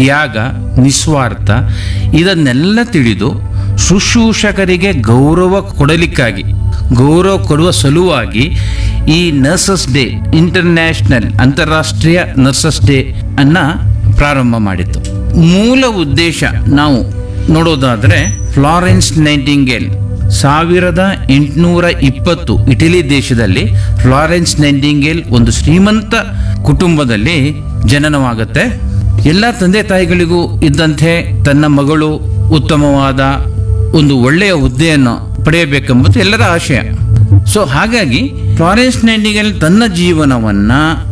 ತ್ಯಾಗ ನಿಸ್ವಾರ್ಥ ಇದನ್ನೆಲ್ಲ ತಿಳಿದು ಶುಶ್ರೂಷಕರಿಗೆ ಗೌರವ ಕೊಡಲಿಕ್ಕಾಗಿ ಗೌರವ ಕೊಡುವ ಸಲುವಾಗಿ ಈ ನರ್ಸಸ್ ಡೇ ಇಂಟರ್ನ್ಯಾಷನಲ್ ಅಂತಾರಾಷ್ಟ್ರೀಯ ನರ್ಸಸ್ ಡೇ ಅನ್ನ ಪ್ರಾರಂಭ ಮಾಡಿತ್ತು ಮೂಲ ಉದ್ದೇಶ ನಾವು ನೋಡೋದಾದ್ರೆ ಫ್ಲಾರೆನ್ಸ್ ನೈಂಟಿಂಗೇಲ್ ಸಾವಿರದ ಎಂಟುನೂರ ಇಪ್ಪತ್ತು ಇಟಲಿ ದೇಶದಲ್ಲಿ ಫ್ಲಾರೆನ್ಸ್ ನೈಂಟಿಂಗೇಲ್ ಒಂದು ಶ್ರೀಮಂತ ಕುಟುಂಬದಲ್ಲಿ ಜನನವಾಗುತ್ತೆ ಎಲ್ಲ ತಂದೆ ತಾಯಿಗಳಿಗೂ ಇದ್ದಂತೆ ತನ್ನ ಮಗಳು ಉತ್ತಮವಾದ ಒಂದು ಒಳ್ಳೆಯ ಹುದ್ದೆಯನ್ನು ಪಡೆಯಬೇಕೆಂಬುದು ಎಲ್ಲರ ಆಶಯ ಸೊ ಹಾಗಾಗಿ ಫ್ಲಾರೆನ್ಸ್ ನೈಂಟಿಗೇಲ್ ತನ್ನ ಜೀವನವನ್ನ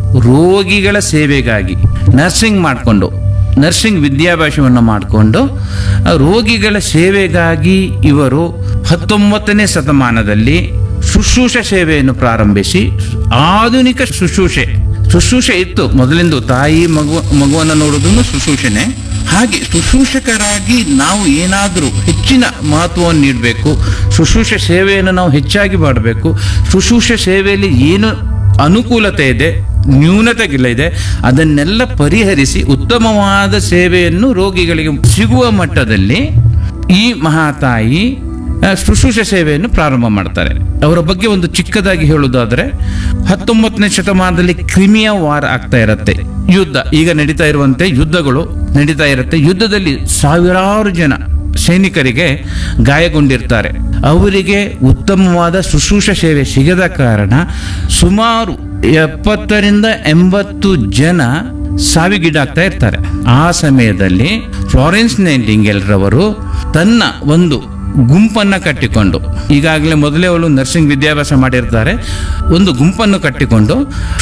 ರೋಗಿಗಳ ಸೇವೆಗಾಗಿ ನರ್ಸಿಂಗ್ ಮಾಡಿಕೊಂಡು ನರ್ಸಿಂಗ್ ವಿದ್ಯಾಭ್ಯಾಸವನ್ನು ಮಾಡಿಕೊಂಡು ರೋಗಿಗಳ ಸೇವೆಗಾಗಿ ಇವರು ಹತ್ತೊಂಬತ್ತನೇ ಶತಮಾನದಲ್ಲಿ ಶುಶ್ರೂಷ ಸೇವೆಯನ್ನು ಪ್ರಾರಂಭಿಸಿ ಆಧುನಿಕ ಶುಶ್ರೂಷೆ ಶುಶ್ರೂಷೆ ಇತ್ತು ಮೊದಲಿಂದ ತಾಯಿ ಮಗು ಮಗುವನ್ನು ನೋಡೋದನ್ನು ಶುಶ್ರೂಷೆನೆ ಹಾಗೆ ಶುಶ್ರೂಷಕರಾಗಿ ನಾವು ಏನಾದರೂ ಹೆಚ್ಚಿನ ಮಹತ್ವವನ್ನು ನೀಡಬೇಕು ಶುಶ್ರೂಷ ಸೇವೆಯನ್ನು ನಾವು ಹೆಚ್ಚಾಗಿ ಮಾಡಬೇಕು ಶುಶ್ರೂಷ ಸೇವೆಯಲ್ಲಿ ಏನು ಅನುಕೂಲತೆ ಇದೆ ನ್ಯೂನತೆಗಿಲ್ಲ ಇದೆ ಅದನ್ನೆಲ್ಲ ಪರಿಹರಿಸಿ ಉತ್ತಮವಾದ ಸೇವೆಯನ್ನು ರೋಗಿಗಳಿಗೆ ಸಿಗುವ ಮಟ್ಟದಲ್ಲಿ ಈ ಮಹಾತಾಯಿ ಆ, ಶುಶ್ರೂಷ ಸೇವೆಯನ್ನು ಪ್ರಾರಂಭ ಮಾಡ್ತಾರೆ ಅವರ ಬಗ್ಗೆ ಒಂದು ಚಿಕ್ಕದಾಗಿ ಹೇಳುವುದಾದ್ರೆ ಹತ್ತೊಂಬತ್ತನೇ ಶತಮಾನದಲ್ಲಿ ಕ್ರಿಮಿಯಾ ವಾರ್ ಆಗ್ತಾ ಇರತ್ತೆ ಯುದ್ಧ ಈಗ ನಡೀತಾ ಇರುವಂತೆ ಯುದ್ಧಗಳು ನಡೀತಾ ಇರುತ್ತೆ ಯುದ್ಧದಲ್ಲಿ ಸಾವಿರಾರು ಜನ ಸೈನಿಕರಿಗೆ ಗಾಯಗೊಂಡಿರ್ತಾರೆ ಅವರಿಗೆ ಉತ್ತಮವಾದ ಶುಶ್ರೂಷ ಸೇವೆ ಸಿಗದ ಕಾರಣ ಸುಮಾರು ಎಪ್ಪತ್ತರಿಂದ ಎಂಬತ್ತು ಜನ ಸಾವಿಗೀಡಾಗ್ತಾ ಇರ್ತಾರೆ ಆ ಸಮಯದಲ್ಲಿ ಫ್ಲಾರೆನ್ಸ್ ನೈಂಟಿಂಗೇಲ್ ರವರು ತನ್ನ ಒಂದು ಗುಂಪನ್ನ ಕಟ್ಟಿಕೊಂಡು ಈಗಾಗಲೇ ಮೊದಲೇ ಅವಳು ನರ್ಸಿಂಗ್ ವಿದ್ಯಾಭ್ಯಾಸ ಮಾಡಿರ್ತಾರೆ ಒಂದು ಗುಂಪನ್ನು ಕಟ್ಟಿಕೊಂಡು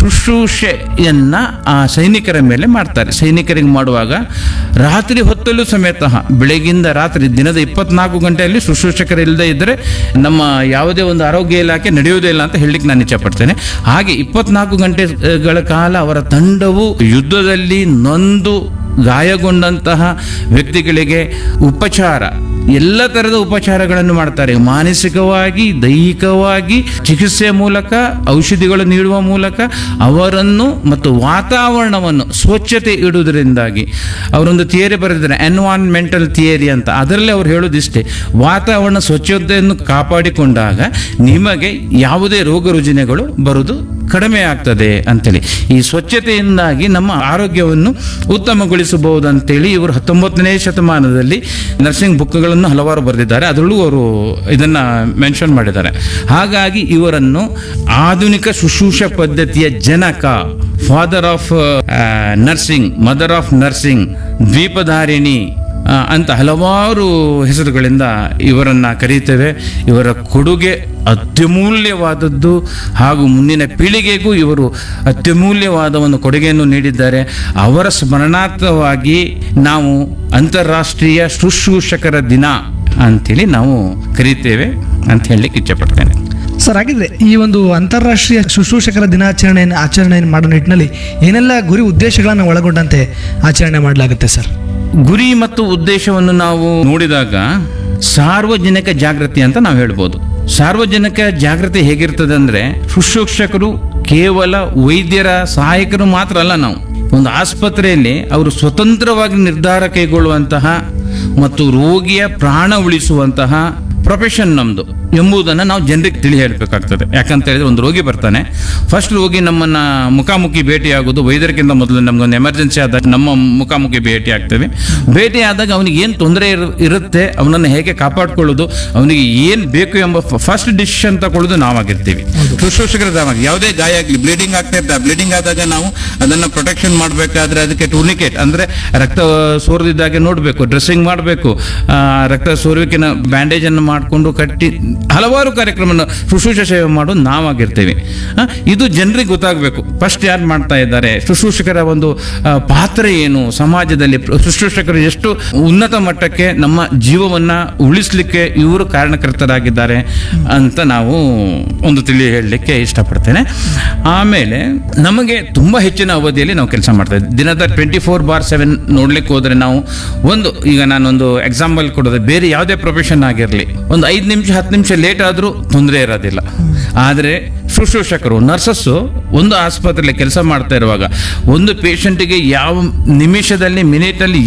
ಶುಶ್ರೂಷೆಯನ್ನ ಆ ಸೈನಿಕರ ಮೇಲೆ ಮಾಡ್ತಾರೆ ಸೈನಿಕರಿಗೆ ಮಾಡುವಾಗ ರಾತ್ರಿ ಹೊತ್ತಲ್ಲೂ ಸಮೇತ ಬೆಳಗಿಂದ ರಾತ್ರಿ ದಿನದ ಇಪ್ಪತ್ನಾಲ್ಕು ಗಂಟೆಯಲ್ಲಿ ಶುಶ್ರೂಷಕರಿಲ್ಲದೆ ಇದ್ದರೆ ನಮ್ಮ ಯಾವುದೇ ಒಂದು ಆರೋಗ್ಯ ಇಲಾಖೆ ನಡೆಯುವುದೇ ಇಲ್ಲ ಅಂತ ಹೇಳಲಿಕ್ಕೆ ನಾನು ಇಚ್ಛಪಡ್ತೇನೆ ಹಾಗೆ ಇಪ್ಪತ್ನಾಲ್ಕು ಗಂಟೆಗಳ ಕಾಲ ಅವರ ತಂಡವು ಯುದ್ಧದಲ್ಲಿ ನೊಂದು ಗಾಯಗೊಂಡಂತಹ ವ್ಯಕ್ತಿಗಳಿಗೆ ಉಪಚಾರ ಎಲ್ಲ ತರದ ಉಪಚಾರಗಳನ್ನು ಮಾಡ್ತಾರೆ ಮಾನಸಿಕವಾಗಿ ದೈಹಿಕವಾಗಿ ಚಿಕಿತ್ಸೆಯ ಮೂಲಕ ಔಷಧಿಗಳು ನೀಡುವ ಮೂಲಕ ಅವರನ್ನು ಮತ್ತು ವಾತಾವರಣವನ್ನು ಸ್ವಚ್ಛತೆ ಇಡುವುದರಿಂದಾಗಿ ಅವರೊಂದು ಥಿಯರಿ ಬರೆದಿದ್ದಾರೆ ಎನ್ವಾನ್ಮೆಂಟಲ್ ಥಿಯರಿ ಅಂತ ಅದರಲ್ಲಿ ಅವ್ರು ಹೇಳೋದಿಷ್ಟೇ ವಾತಾವರಣ ಸ್ವಚ್ಛತೆಯನ್ನು ಕಾಪಾಡಿಕೊಂಡಾಗ ನಿಮಗೆ ಯಾವುದೇ ರೋಗ ರುಜಿನಗಳು ಬರುವುದು ಕಡಿಮೆ ಆಗ್ತದೆ ಅಂತೇಳಿ ಈ ಸ್ವಚ್ಛತೆಯಿಂದಾಗಿ ನಮ್ಮ ಆರೋಗ್ಯವನ್ನು ಉತ್ತಮಗೊಳಿಸಬಹುದು ಅಂತೇಳಿ ಇವರು ಹತ್ತೊಂಬತ್ತನೇ ಶತಮಾನದಲ್ಲಿ ನರ್ಸಿಂಗ್ ಬುಕ್ಗಳನ್ನು ಹಲವಾರು ಬರೆದಿದ್ದಾರೆ ಅದರಲ್ಲೂ ಅವರು ಇದನ್ನ ಮೆನ್ಷನ್ ಮಾಡಿದ್ದಾರೆ ಹಾಗಾಗಿ ಇವರನ್ನು ಆಧುನಿಕ ಶುಶ್ರೂಷ ಪದ್ಧತಿಯ ಜನಕ father of nursing mother of nursing ದ್ವೀಪಧಾರಿಣಿ ಆ, ಅಂತ ಹಲವಾರು ಹೆಸರುಗಳಿಂದ ಇವರನ್ನ ಕರೀತೇವೆ ಇವರ ಕೊಡುಗೆ ಅತ್ಯಮೂಲ್ಯವಾದದ್ದು ಹಾಗೂ ಮುಂದಿನ ಪೀಳಿಗೆಗೂ ಇವರು ಅತ್ಯಮೂಲ್ಯವಾದ ಒಂದು ಕೊಡುಗೆಯನ್ನು ನೀಡಿದ್ದಾರೆ ಅವರ ಸ್ಮರಣಾರ್ಥವಾಗಿ ನಾವು ಅಂತಾರಾಷ್ಟ್ರೀಯ ಶುಶ್ರೂಷಕರ ದಿನ ಅಂತೇಳಿ ನಾವು ಕರೀತೇವೆ ಅಂತ ಹೇಳಲಿಕ್ಕೆ ಇಚ್ಛಪಡ್ತೇನೆ ಸರ್ ಹಾಗಿದ್ರೆ ಈ ಒಂದು ಅಂತಾರಾಷ್ಟ್ರೀಯ ಶುಶ್ರೂಷಕರ ದಿನಾಚರಣೆಯನ್ನು ಆಚರಣೆಯನ್ನು ಮಾಡೋ ನಿಟ್ಟಿನಲ್ಲಿ ಏನೆಲ್ಲ ಗುರಿ ಉದ್ದೇಶಗಳನ್ನು ಒಳಗೊಂಡಂತೆ ಆಚರಣೆ ಮಾಡಲಾಗುತ್ತೆ ಸರ್ ಗುರಿ ಮತ್ತು ಉದ್ದೇಶವನ್ನು ನಾವು ನೋಡಿದಾಗ ಸಾರ್ವಜನಿಕ ಜಾಗೃತಿ ಅಂತ ನಾವು ಹೇಳ್ಬೋದು ಸಾರ್ವಜನಿಕ ಜಾಗೃತಿ ಹೇಗಿರ್ತದೆ ಅಂದ್ರೆ ಶುಶ್ರೂಷಕರು ಕೇವಲ ವೈದ್ಯರ ಸಹಾಯಕರು ಮಾತ್ರ ಅಲ್ಲ ನಾವು ಒಂದು ಆಸ್ಪತ್ರೆಯಲ್ಲಿ ಅವರು ಸ್ವತಂತ್ರವಾಗಿ ನಿರ್ಧಾರ ಕೈಗೊಳ್ಳುವಂತಹ ಮತ್ತು ರೋಗಿಯ ಪ್ರಾಣ ಉಳಿಸುವಂತಹ ಪ್ರೊಫೆಷನ್ ನಮ್ದು ಎಂಬುದನ್ನು ನಾವು ಜನರಿಗೆ ತಿಳಿ ಹೇಳಬೇಕಾಗ್ತದೆ ಯಾಕಂತ ಹೇಳಿದ್ರೆ ಒಂದು ರೋಗಿ ಬರ್ತಾನೆ ಫಸ್ಟ್ ರೋಗಿ ನಮ್ಮನ್ನ ಮುಖಾಮುಖಿ ಭೇಟಿ ಆಗೋದು ವೈದ್ಯರಿಗಿಂತ ಮೊದಲು ನಮ್ಗೊಂದು ಎಮರ್ಜೆನ್ಸಿ ಆದಾಗ ನಮ್ಮ ಮುಖಾಮುಖಿ ಭೇಟಿ ಆಗ್ತೇವೆ ಭೇಟಿ ಆದಾಗ ಅವನಿಗೆ ಏನು ತೊಂದರೆ ಇರುತ್ತೆ ಅವನನ್ನು ಹೇಗೆ ಕಾಪಾಡ್ಕೊಳ್ಳೋದು ಅವನಿಗೆ ಏನು ಬೇಕು ಎಂಬ ಫಸ್ಟ್ ಡಿಸಿಷನ್ ತಗೊಳ್ಳೋದು ನಾವಾಗಿರ್ತೀವಿ ಶುಶ್ರೂಷಕರ ನಾವಾಗಿ ಯಾವುದೇ ಗಾಯ ಆಗಲಿ ಬ್ಲೀಡಿಂಗ್ ಆಗ್ತಾ ಇರ್ತದೆ ಬ್ಲೀಡಿಂಗ್ ಆದಾಗ ನಾವು ಅದನ್ನ ಪ್ರೊಟೆಕ್ಷನ್ ಮಾಡಬೇಕಾದ್ರೆ ಅದಕ್ಕೆ ಟೂರ್ನಿಕೇಟ್ ಅಂದ್ರೆ ರಕ್ತ ಸೋರದಿದ್ದಾಗೆ ನೋಡಬೇಕು ಡ್ರೆಸ್ಸಿಂಗ್ ಮಾಡಬೇಕು ರಕ್ತ ಸೋರುವಿಕೆನ ಬ್ಯಾಂಡೇಜ್ ಅನ್ನು ಮಾಡಿಕೊಂಡು ಕಟ್ಟಿ ಹಲವಾರು ಕಾರ್ಯಕ್ರಮ ಶುಶ್ರೂಷ ಸೇವೆ ಮಾಡೋದು ನಾವಾಗಿರ್ತೇವೆ ಆ, ಇದು ಜನರಿಗೆ ಗೊತ್ತಾಗಬೇಕು ಫಸ್ಟ್ ಯಾರು ಮಾಡ್ತಾ ಇದ್ದಾರೆ ಶುಶ್ರೂಷಕರ ಒಂದು ಆ, ಪಾತ್ರ ಏನು ಸಮಾಜದಲ್ಲಿ ಶುಶ್ರೂಷಕರು ಎಷ್ಟು ಉನ್ನತ ಮಟ್ಟಕ್ಕೆ ನಮ್ಮ ಜೀವವನ್ನ ಉಳಿಸ್ಲಿಕ್ಕೆ ಇವರು ಕಾರಣಕರ್ತರಾಗಿದ್ದಾರೆ ಅಂತ ನಾವು ಒಂದು ತಿಳಿ ಹೇಳಲಿಕ್ಕೆ ಇಷ್ಟಪಡ್ತೇನೆ ಆಮೇಲೆ ನಮಗೆ ತುಂಬಾ ಹೆಚ್ಚಿನ ಅವಧಿಯಲ್ಲಿ ನಾವು ಕೆಲಸ ಮಾಡ್ತಾ ಇದ್ದೀವಿ ದಿನದ ಟ್ವೆಂಟಿ ಫೋರ್ ಬಾರ್ ಸೆವೆನ್ ನೋಡ್ಲಿಕ್ಕೆ ಹೋದ್ರೆ ನಾವು ಒಂದು ಈಗ ನಾನೊಂದು ಎಕ್ಸಾಂಪಲ್ ಕೊಡೋದು ಬೇರೆ ಯಾವುದೇ ಪ್ರೊಫೆಷನ್ ಆಗಿರಲಿ ಒಂದು ಐದು ನಿಮಿಷ ಹತ್ತು ನಿಮಿಷ ಲೇಟ್ ಆದರೂ ತೊಂದರೆ ಇರೋದಿಲ್ಲ ಆದರೆ ಶುಶ್ರೂಷಕರು ನರ್ಸಸ್ಸು ಒಂದು ಆಸ್ಪತ್ರೆಯಲ್ಲಿ ಕೆಲಸ ಮಾಡ್ತಾ ಇರುವಾಗ ಒಂದು ಪೇಷಂಟಿಗೆ ಯಾವ ನಿಮಿಷದಲ್ಲಿ ಮಿನಿಟಲ್ಲಿ